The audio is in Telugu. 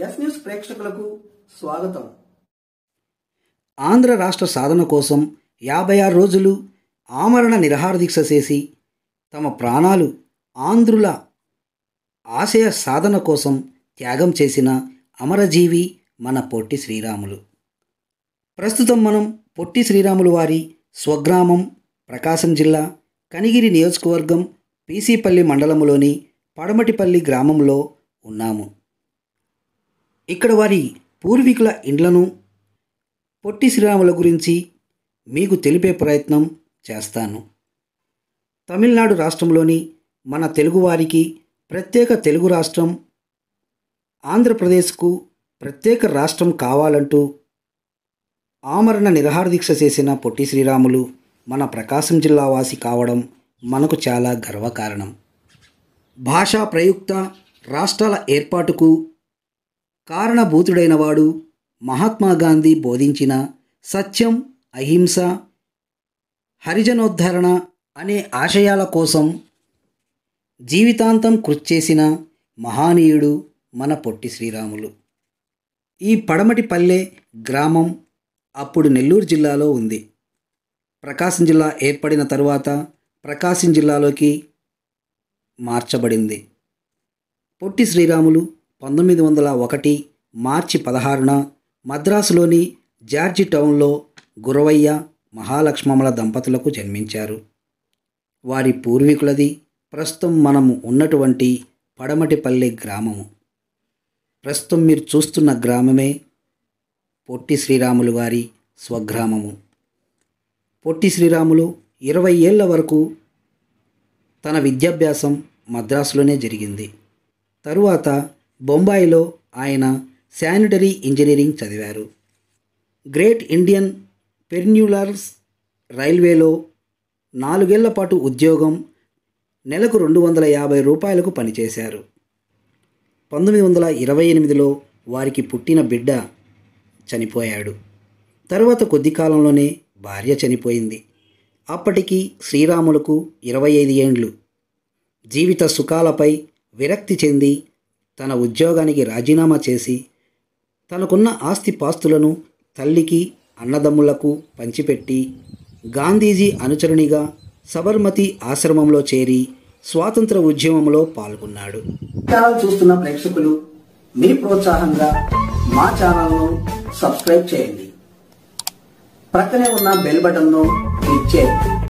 ఎస్ న్యూస్ ప్రేక్షకులకు స్వాగతం ఆంధ్ర రాష్ట్ర సాధన కోసం యాభై ఆరు రోజులు ఆమరణ నిరహార దీక్ష చేసి తమ ప్రాణాలు ఆంధ్రుల ఆశయ సాధన కోసం త్యాగం చేసిన అమరజీవి మన పొట్టి శ్రీరాములు ప్రస్తుతం మనం పొట్టి శ్రీరాములు వారి స్వగ్రామం ప్రకాశం జిల్లా కనిగిరి నియోజకవర్గం పీసీపల్లి మండలంలోని పడమటిపల్లి గ్రామంలో ఉన్నాము ఇక్కడ వారి పూర్వీకుల ఇండ్లను పొట్టి శ్రీరాముల గురించి మీకు తెలిపే ప్రయత్నం చేస్తాను తమిళనాడు రాష్ట్రంలోని మన తెలుగువారికి ప్రత్యేక తెలుగు రాష్ట్రం ఆంధ్రప్రదేశ్కు ప్రత్యేక రాష్ట్రం కావాలంటూ ఆమరణ నిరహార దీక్ష చేసిన పొట్టి శ్రీరాములు మన ప్రకాశం జిల్లా వాసి కావడం మనకు చాలా గర్వకారణం భాషా ప్రయుక్త రాష్ట్రాల ఏర్పాటుకు కారణభూతుడైన వాడు మహాత్మా గాంధీ బోధించిన సత్యం అహింస హరిజనోద్ధరణ అనే ఆశయాల కోసం జీవితాంతం కృషి చేసిన మహానీయుడు మన పొట్టి శ్రీరాములు ఈ పడమటి పల్లె గ్రామం అప్పుడు నెల్లూరు జిల్లాలో ఉంది ప్రకాశం జిల్లా ఏర్పడిన తరువాత ప్రకాశం జిల్లాలోకి మార్చబడింది పొట్టి శ్రీరాములు పంతొమ్మిది వందల ఒకటి మార్చి పదహారున మద్రాసులోని జార్జి టౌన్లో గురవయ్య మహాలక్ష్మమ్మల దంపతులకు జన్మించారు వారి పూర్వీకులది ప్రస్తుతం మనము ఉన్నటువంటి పడమటిపల్లి గ్రామము ప్రస్తుతం మీరు చూస్తున్న గ్రామమే పొట్టి శ్రీరాములు వారి స్వగ్రామము పొట్టి శ్రీరాములు ఇరవై ఏళ్ల వరకు తన విద్యాభ్యాసం మద్రాసులోనే జరిగింది తరువాత బొంబాయిలో ఆయన శానిటరీ ఇంజనీరింగ్ చదివారు గ్రేట్ ఇండియన్ పెర్న్యులర్స్ రైల్వేలో నాలుగేళ్ల పాటు ఉద్యోగం నెలకు రెండు వందల యాభై రూపాయలకు పనిచేశారు పంతొమ్మిది వందల ఇరవై ఎనిమిదిలో వారికి పుట్టిన బిడ్డ చనిపోయాడు తరువాత కొద్ది కాలంలోనే భార్య చనిపోయింది అప్పటికి శ్రీరాములకు ఇరవై ఐదు ఏండ్లు జీవిత సుఖాలపై విరక్తి చెంది తన ఉద్యోగానికి రాజీనామా చేసి తనకున్న ఆస్తిపాస్తులను తల్లికి అన్నదమ్ములకు పంచిపెట్టి గాంధీజీ అనుచరునిగా సబర్మతి ఆశ్రమంలో చేరి స్వాతంత్ర ఉద్యమంలో పాల్గొన్నాడు ఛానల్ చూస్తున్న ప్రేక్షకులు మీ ప్రోత్సాహంగా మా ఛానల్ను సబ్స్క్రైబ్ చేయండి ప్రక్కనే ఉన్న బెల్ బటన్ను క్లిక్ చేయండి